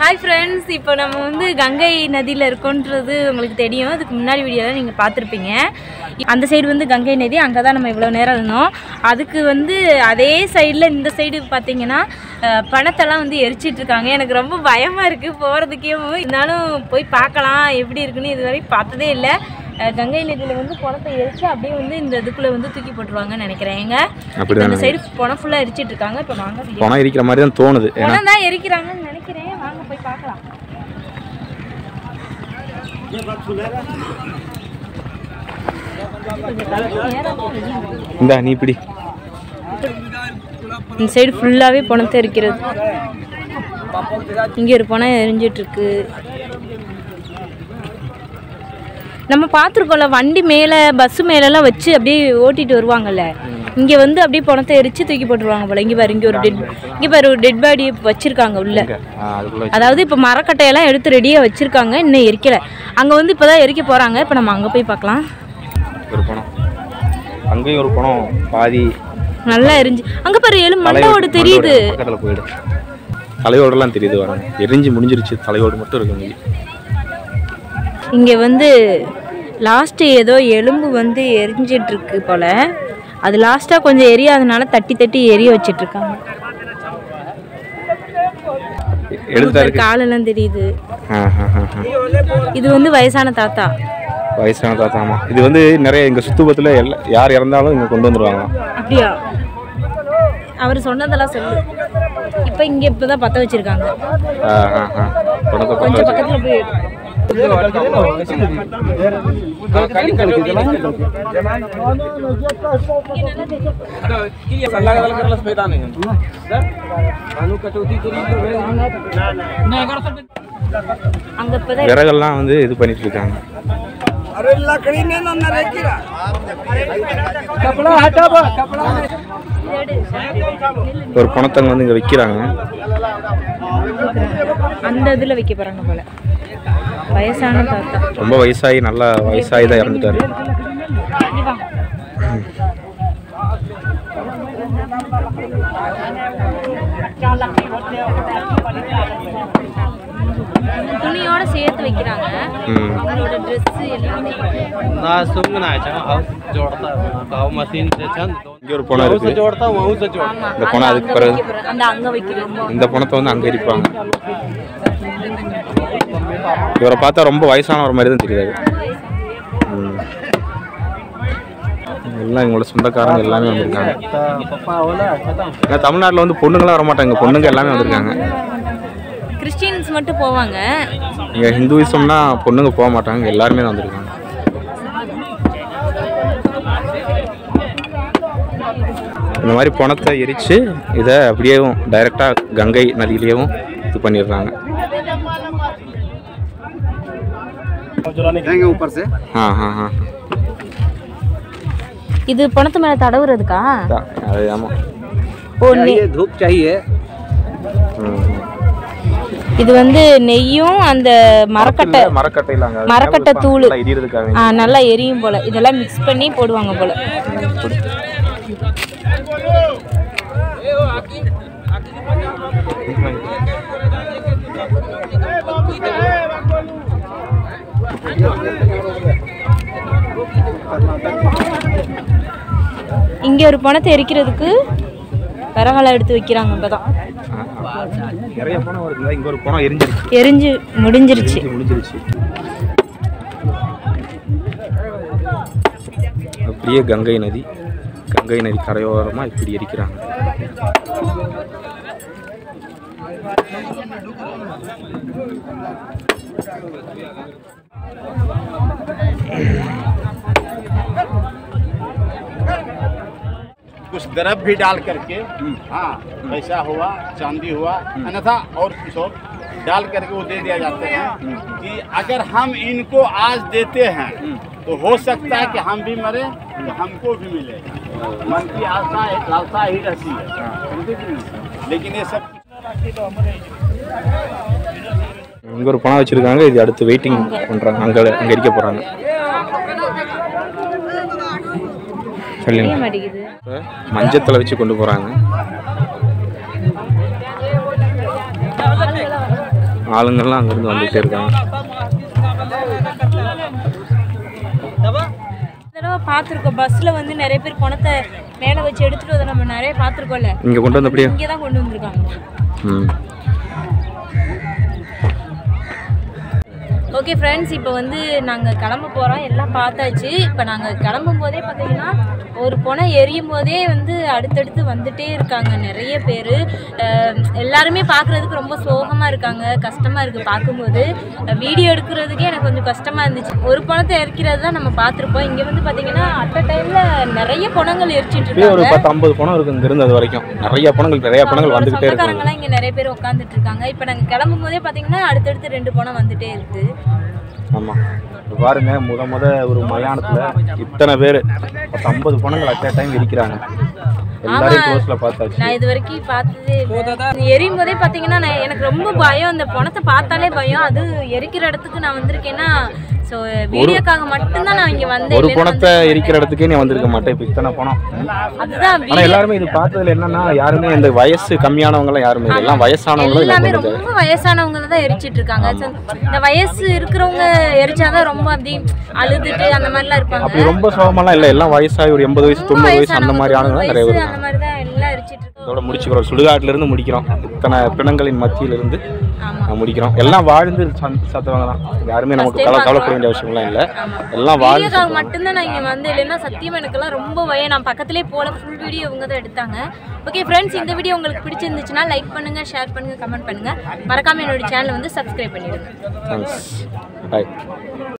Hi friends இப்போ நம்ம வந்து கங்கை நதியில் இருக்கோன்றது உங்களுக்கு தெரியும் அதுக்கு முன்னாடி வீடியோவில் நீங்கள் பார்த்துருப்பீங்க அந்த சைடு வந்து கங்கை நதி அங்கே தான் நம்ம இவ்வளோ நேரம் இருந்தோம் அதுக்கு வந்து அதே சைடில் இந்த சைடு பார்த்தீங்கன்னா அஹ், பணத்தெல்லாம் வந்து எரிச்சிட்டு இருக்காங்க எனக்கு ரொம்ப பயமாக இருக்குது போகிறதுக்கே இருந்தாலும் போய் பார்க்கலாம் எப்படி இருக்குன்னு இதுவரை பார்த்ததே இல்லை அஹ், கங்கை நதியில் வந்து பணத்தை எரிச்சு அப்படியே வந்து இந்த இதுக்குள்ளே வந்து தூக்கி போட்டுருவாங்கன்னு நினைக்கிறேன் எங்க இப்போ அப்படிதான் இந்த சைடு பணம் ஃபுல்லாக எரிச்சிட்டு இருக்காங்க இப்போ வாங்க video பணம் இருக்கிற மாதிரி தான் தோணுது ஏன்னா பணம் தான் எரிக்கிறாங்கன்னு நினைக்கிறேன் வாங்க போய் பார்க்கலாம் இந்தா நீ இப்படி இந்த சைடு ஃபுல்லாகவே பணத்தை எரிக்கிறது இங்கே ஒரு பணம் எரிஞ்சிட்டு இருக்கு நம்ம பார்த்துருக்கோம்ல வண்டி மேலே பஸ்ஸு மேலெல்லாம் வச்சு அப்படியே ஓட்டிட்டு வருவாங்கல்ல இங்கே வந்து அப்படியே பணத்தை எரிச்சு தூக்கி போட்டுருவாங்க போல இங்கே பாரு இங்கே ஒரு டெட் இங்கே பாரு ஒரு டெட் பாடி வச்சிருக்காங்க உள்ள இங்க, ஆ, அதுக்குள்ள வச்சு. அதாவது இப்போ மரக்கட்டையெல்லாம் எடுத்து ரெடியாக வச்சுருக்காங்க இன்னும் எரிக்கலை அங்கே வந்து இப்போ தான் எரிக்க போகிறாங்க இப்போ நம்ம அங்கே போய் பார்க்கலாம் ஒரு பணம் அங்கேயும் ஒரு பணம் பாதி நல்லா எரிஞ்சு அங்கே பாரு ஏழு மண்டோடு தெரியுது பக்கத்தில் போயிடும் தலையோடலாம் தெரியுது வராங்க எரிஞ்சு முடிஞ்சிருச்சு தலையோடு மட்டும் இருக்கு மீதி இங்கே வந்து லாஸ்ட்டு ஏதோ எலும்பு வந்து எரிஞ்சிட்டு இருக்கு போல அது லாஸ்ட்டாக கொஞ்சம் எரியாதனால தட்டி தட்டி எரிய வச்சிட்டு இருக்காங்க எழுதா இருக்கு காலெல்லாம் தெரியுது ஆ, ஆ, ஆ, ஆ. இது வந்து வயசான தாத்தா வயசான தாத்தாமா இது வந்து நிறைய எங்க சுத்துபத்துல எல்லா யார் இறந்தாலும் இங்க கொண்டு வந்துருவாங்க அப்படியா அவர் சொன்னதெல்லாம் சொல்லு இப்போ இங்கே இப்போ தான் பற்ற வச்சிருக்காங்க ஆ, ஆ, ஆ. பணத்தை பத்த கொஞ்சம் வச்சு பக்கத்தில் போய் அங்கே இப்போ தான் விறகெல்லாம் வந்து இது பண்ணிட்டு இருக்காங்க ஒரு பணத்தங்க வந்து இங்க விற்கிறாங்க அந்த இதில் வைக்க போகிறாங்க போல வயசான தாத்தா ரொம்ப வயசாகி நல்லா வயசாகி தான் இறந்துட்டாரு இங்க வா. துணியோட சேர்த்து வைக்கிறாங்க ம் அவங்களோட ட்ரெஸ் எல்லாமே ना सुन ना अच्छा हाउस जोड़ता है गाँव मशीन से चंद இங்க ஒரு பணம் இருக்கு जोड़ता हूँ वहीं से जोड़ ஆமா இந்த அது பணம் அங்க அதுக்கு பிறகு வைக்க போறாங்க. அந்த அங்க வைக்கிறது இந்த பணத்தை வந்து அங்க எரிப்பாங்க இவரை பார்த்தா ரொம்ப வயசானவர் மாதிரி தான் தெரியுது ம். எல்லாம் எங்களோட சொந்தக்காரங்க எல்லாமே வந்திருக்காங்க पप्पा बोला खत्म ஏன்னா தமிழ்நாட்டில் வந்து பொண்ணுங்களாம் வரமாட்டாங்க பொண்ணுங்க எல்லாமே வந்திருக்காங்க கிறிஸ்டியன்ஸ் மட்டும் போவாங்க இங்கே ஹிந்துவிசம்னா பொண்ணுங்க போக மாட்டாங்க எல்லாருமே தான் வந்திருக்காங்க இந்த மாதிரி பணத்தை எரித்து இதை அப்படியேவும் டைரெக்டாக கங்கை நதியிலேயும் இது பண்ணிடுறாங்க जाएंगे ऊपर से ஆ ஆ ஆ இது பணத்து மேல தடவுறதுக்கா அதான், அது ஆமாம் ஓ நெ- ये धूप चाहिए இது வந்து நெய்யும் அந்த மரக்கட்டை மரக்கட்டையில் அங்கே மரக்கட்டை தூள். எரியறதுக்காக ஆ, நல்லா எரியும் போல இதெல்லாம் மிக்ஸ் பண்ணி போடுவாங்க போல இங்க ஒரு பணத்தை எரிக்கிறதுக்கு விறகெல்லாம் எடுத்து வைக்கிறாங்க இப்பதான் நிறைய பணம் வருதுல்ல இங்கே ஒரு பணம் எரிஞ்சிருச்சு எரிஞ்சு முடிஞ்சிருச்சு எரிஞ்சு முடிஞ்சிருச்சு அப்படியே கங்கை நதி கங்கை நதி கரையோரமாக இப்படி எரிக்கிறாங்க कुछ द्रव भी डाल करके हाँ पैसा हुआ चांदी हुआ अन्यथा और कुछ और डाल करके वो दे दिया जाते हैं कि अगर हम इनको आज देते हैं तो हो सकता है कि हम भी मरे तो हमको भी मिलेगा मन की आशा एक लालसा ही रहती है समझे कि नहीं? लेकिन ये सब இங்கே ஒரு பணம் வச்சுருக்காங்க இது அடுத்து வெயிட்டிங் பண்ணுறாங்க அங்கே அங்கே எரிக்க போகிறாங்க சொல்லுங்க தெரிய மாட்டேங்குது மஞ்சத்தில் வச்சு கொண்டு போகிறாங்க ஆளுங்கள்லாம் அங்கேருந்து வந்துகிட்டே இருக்காங்க தடவை பார்த்துருக்கோம் பஸ்ஸில் வந்து நிறைய பேர் பணத்தை மேலே வச்சு எடுத்துட்டு அதை நம்ம நிறைய பார்த்துருக்கோம்ல இங்கே கொண்டு வந்து அப்படியே இங்கே தான் கொண்டு வந்திருக்காங்க ம் ஓகே ஃப்ரெண்ட்ஸ் இப்போ வந்து நாங்கள் கிளம்ப போகிறோம் எல்லாம் பார்த்தாச்சு இப்போ நாங்கள் கிளம்பும் போதே பார்த்தீங்கன்னா ஒரு பொணை எரியும் போதே வந்து அடுத்தடுத்து வந்துட்டே இருக்காங்க நிறைய பேர் எல்லாருமே பார்க்குறதுக்கு ரொம்ப சோகமாக இருக்காங்க கஷ்டமாக இருக்குது பார்க்கும்போது வீடியோ எடுக்கிறதுக்கே எனக்கு கொஞ்சம் கஷ்டமாக இருந்துச்சு ஒரு பணத்தை எரிக்கிறது தான் நம்ம பார்த்துருப்போம் இங்கே வந்து பார்த்தீங்கன்னா அட் அ டைமில் நிறைய பணங்கள் எரிச்சிட்டு இப்படியே ஒரு இருக்காங்க பத்து ஐம்பது பணம் இருக்கு இங்க இருந்து அது வரைக்கும் நிறைய பணங்கள் நிறைய பணங்கள் அவங்களோட வந்துகிட்டே இருக்கு சொந்தக்காரங்களாம் இங்க நிறைய பேர் உட்காந்துட்டு இருக்காங்க இப்போ நாங்க கிளம்பும் போதே பாத்தீங்கன்னா அடுத்தடுத்து ரெண்டு பணம் வந்துட்டே இருக்கு ஆமா இப்ப பாருங்க முத முத ஒரு மயானத்துல இத்தனை பேர் பத்து ஐம்பது பணங்கள் அட் டைம் இருக்கிறாங்க எல்லாரையும் க்ளோஸ்ல பார்த்தாச்சு நான் இது வரைக்கும் பார்த்ததே இல்லை. எரியும் போதே பாத்தீங்கன்னா நான் எனக்கு ரொம்ப பயம் அந்த பணத்தை பார்த்தாலே பயம் அது எரிக்கிற இடத்துக்கு நான் வந்திருக்கேன்னா ஸோ வீடியோக்காக மட்டும்தான் நான் இங்க வந்தேன் ஒரு இல்லைன்னா பணத்தை எரிக்கிற இடத்துக்கே நீ வந்திருக்க மாட்டேன் இப்போ இத்தனை பணம் அதுதான் ஆனா வீடியோ எல்லாருமே இது பார்த்ததுல என்னன்னா யாருமே இந்த வயசு கம்மியானவங்க எல்லாம் யாருமே இல்லை. எல்லாம் வயசானவங்களும் எல்லாமே இதை கொண்டு ரொம்ப வயசானவங்க தான் எரிச்சிட்டு இருக்காங்க So, இந்த வயசு இருக்கிறவங்க எரிச்சாதான் ரொம்ப அப்படி அழுதுட்டு அந்த மாதிரிலாம் இருப்பாங்க அப்படி ரொம்ப சோகமெல்லாம் இல்லை எல்லாம் வயசாகி ஒரு எண்பது வயசு தொண்ணூறு வயசு அந்த மாதிரி ஆளுங்க நிறைய பேர் வயசு அந்த மாதிரி தான் எல்லாம் எரிச்சிட்டு இருக்கோம் இதோட முடிச்சுக்கிறோம் சுடுகாட்டுல இருந்து முடிக்கிறோம் இத்தனை பிணங்களின் மத்தியில இருந்து ஆமா நான் முடிக்கிறோம் எல்லாம் வாழ்ந்து சந்த- சத்தவங்க தான் யாருமே நமக்கு கவலை கவலைப்பட வேண்டிய அவசியம்லாம் இல்லை எல்லாம் வாழ்ந்து வீடியோக்காக மட்டும்தான் நான் இங்கே வந்து இல்லைன்னா சத்தியமா எனக்கெல்லாம் ரொம்ப பயம் நான் பக்கத்துலேயே போல ஃபுல் வீடியோ இவங்க தான் எடுத்தாங்க ஓகே ஃப்ரெண்ட்ஸ் இந்த வீடியோ உங்களுக்கு பிடிச்சிருந்துச்சுன்னா லைக் பண்ணுங்க ஷேர் பண்ணுங்க கமெண்ட் பண்ணுங்க மறக்காம என்னோட சேனலை வந்து சப்ஸ்கிரைப் பண்ணிடுங்க தேங்க்ஸ் பாய்